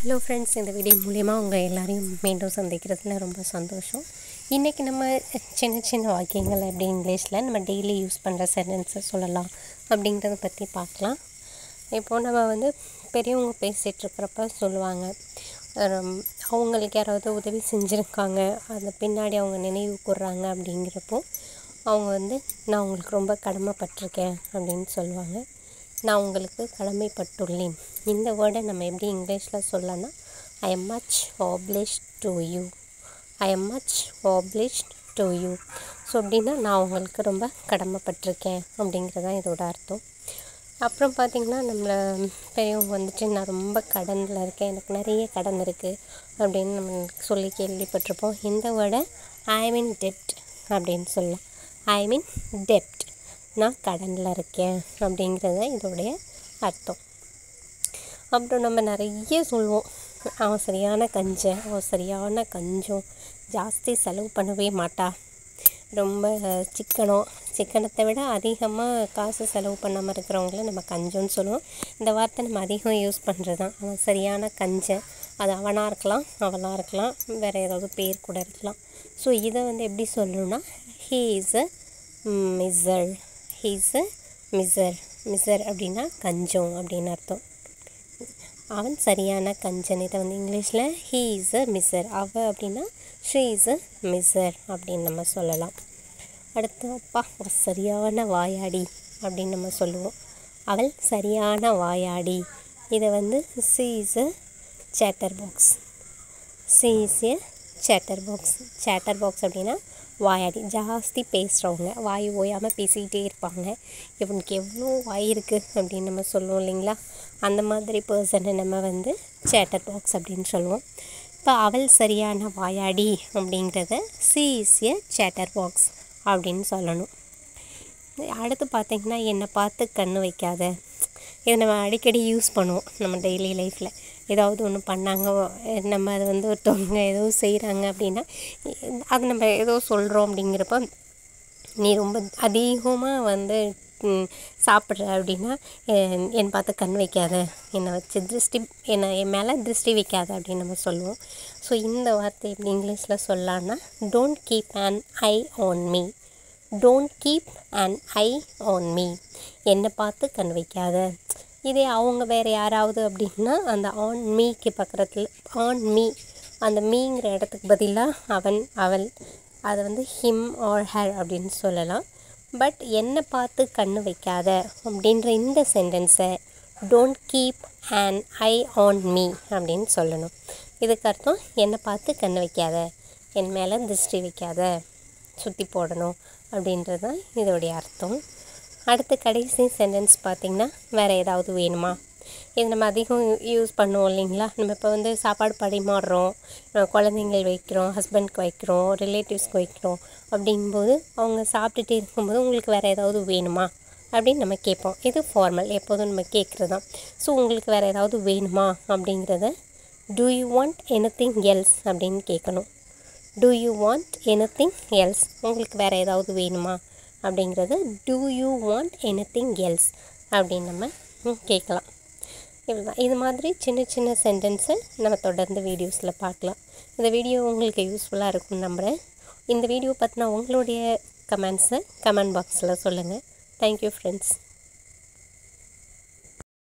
hello friends இந்த video மூலயமா உங்கள் எல்லாரையும் மீண்டும் சந்திக்கிறதுல ரொம்ப சந்தோஷம் இன்றைக்கி நம்ம சின்ன சின்ன வாக்கியங்கள் எப்படி இங்கிலீஷில் நம்ம டெய்லி யூஸ் பண்ணுற சென்டென்ஸை சொல்லலாம் அப்படிங்கிறத பற்றி பார்க்கலாம் இப்போது நம்ம வந்து பெரியவங்க பேசிகிட்டு இருக்கிறப்ப சொல்லுவாங்க ஹம், அவங்களுக்கு யாராவது உதவி செஞ்சுருக்காங்க அந்த பின்னாடி அவங்க நினைவு கூர்றாங்க அப்படிங்கிறப்போ அவங்க வந்து நான் உங்களுக்கு ரொம்ப கடமைப்பட்டிருக்கேன் அப்படின்னு சொல்லுவாங்க நான் உங்களுக்கு கடமைப்பட்டுள்ளேன் இந்த வேர்டை நம்ம எப்படி இங்கிலீஷில் சொல்லலாம்னா I am much obliged to you I am much obliged to you so அப்படின்னா நான் உங்களுக்கு ரொம்ப கடமைப்பட்டிருக்கேன் அப்படிங்கிறது தான் இதோட அர்த்தம் அப்புறம் பார்த்திங்கன்னா நம்மளை பெரியவங்க வந்துட்டு நான் ரொம்ப கடனில் இருக்கேன் எனக்கு நிறைய கடன் இருக்குது அப்படின்னு நம்ம சொல்லி கேள்விப்பட்டிருப்போம் இந்த வேர்டை ஐ மீன் டெப்ட் அப்படின்னு சொல்லலாம் ஐ மீன் டெப்ட் நான் கடனில் இருக்கேன் அப்படிங்கிறது தான் இதோடைய அர்த்தம் அப்புறம் நம்ம நிறைய சொல்லுவோம் அவன் சரியான கஞ்சன் அவன் சரியான கஞ்சம் ஜாஸ்தி செலவு பண்ணவே மாட்டா ரொம்ப சிக்கனம் சிக்கனத்தை விட அதிகமாக காசு செலவு பண்ணாமல் இருக்கிறவங்கள நம்ம கஞ்சம்னு சொல்லுவோம் இந்த வார்த்தை நம்ம அதிகம் யூஸ் பண்ணுறது தான் அவன் சரியான கஞ்சன் அது அவனாக இருக்கலாம் அவளாக இருக்கலாம் வேறு ஏதாவது பேர் கூட இருக்கலாம் ஸோ இதை வந்து எப்படி சொல்லணும்னா he is a miser he is a miser miser அப்படின்னா கஞ்சம் அப்படின்னு அர்த்தம் அவன் சரியான கஞ்சன் இதை வந்து இங்கிலீஷில் ஹீ இஸ் அ மிசர் அவ அப்படின்னா ஷீ இஸ் அ மிசர் அப்படின்னு நம்ம சொல்லலாம் அடுத்து அப்பா அவ சரியான வாயாடி அப்படின்னு நம்ம சொல்லுவோம் அவள் சரியான வாயாடி இதை வந்து she is a chatterbox she is a chatterbox chatterbox அப்படின்னா வாயாடி ஜாஸ்தி பேசுகிறவங்க வாய் ஓயாமல் பேசிக்கிட்டே இருப்பாங்க இவனுக்கு எவ்வளோ வாய் இருக்குது அப்படின்னு நம்ம சொல்லுவோம் இல்லைங்களா அந்த மாதிரி பர்சனை நம்ம வந்து சேட்டர் பாக்ஸ் அப்படின்னு சொல்லுவோம் இப்போ அவள் சரியான வாயாடி அப்படிங்கிறத she is a chatterbox அப்படின்னு சொல்லணும் அடுத்து பார்த்தீங்கன்னா என்னை பார்த்து கண்ணு வைக்காத இதை நம்ம அடிக்கடி யூஸ் பண்ணுவோம் நம்ம டெய்லி லைஃப்பில் ஏதாவது ஒன்று பண்ணாங்க நம்ம அதை வந்து ஒருத்தவங்க ஏதோ செய்கிறாங்க அப்படின்னா அது நம்ம ஏதோ சொல்கிறோம் அப்படிங்கிறப்ப நீ ரொம்ப அதிகமாக வந்து ம், சாப்பிட்ற அப்படின்னா என் என் பார்த்து கண் வைக்காத என்னை வச்சு திருஷ்டி என்னை என் மேலே திருஷ்டி வைக்காத அப்படின்னு நம்ம சொல்லுவோம் ஸோ இந்த வார்த்தை எப்படி இங்கிலீஷில் சொல்லலாம்னா don't keep an eye on me don't keep an eye on me என்னை பார்த்து கண் வைக்காத இதே அவங்க வேறு யாராவது அப்படின்னா அந்த ஆன் மீக்கு பக்கத்தில் ஆன் மீ அந்த மீங்கிற இடத்துக்கு பதிலாக அவன் அவள் அதை வந்து ஹிம் ஆர் ஹர் அப்படின்னு சொல்லலாம் பட் என்னை பார்த்து கண்ணு வைக்காத அப்படின்ற இந்த சென்டென்ஸை don't keep an eye on me அப்படின்னு சொல்லணும் இதுக்கு அர்த்தம் என்னை பார்த்து கண்ணு வைக்காத என் மேலே திருஷ்டி வைக்காத சுற்றி போடணும் அப்படின்றது தான் இதோடைய அர்த்தம் அடுத்து கடைசி சென்டென்ஸ் பார்த்திங்கன்னா வேறு ஏதாவது வேணுமா இது நம்ம அதிகம் யூஸ் பண்ணுவோம் இல்லைங்களா நம்ம இப்போ வந்து சாப்பாடு பரிமாறுறோம் அஹ் குழந்தைங்கள் வைக்கிறோம் ஹஸ்பண்ட்க்கு வைக்கிறோம் ரிலேட்டிவ்ஸ்க்கு வைக்கிறோம் அப்படிங்கும்போது அவங்க சாப்பிட்டுட்டே இருக்கும்போது உங்களுக்கு வேறு ஏதாவது வேணுமா அப்படின்னு நம்ம கேட்போம் இது ஃபார்மல் எப்போதும் நம்ம கேட்குறது தான் ஸோ உங்களுக்கு வேறு ஏதாவது வேணுமா அப்படிங்கிறத do you want anything else அப்படின்னு கேட்கணும் do you want anything else உங்களுக்கு வேறு ஏதாவது வேணுமா அப்படிங்கிறது do you want anything else அப்படின்னு நம்ம ம், கேட்கலாம் இவ்வளோதான் இது மாதிரி சின்ன சின்ன சென்டென்ஸை நம்ம தொடர்ந்து வீடியோஸில் பார்க்கலாம் இந்த வீடியோ உங்களுக்கு யூஸ்ஃபுல்லாக இருக்கும்னு நம்புகிறேன் இந்த வீடியோ பற்றின உங்களுடைய கமெண்ட்ஸை கமெண்ட் பாக்ஸில் சொல்லுங்கள் தேங்க்யூ ஃப்ரெண்ட்ஸ்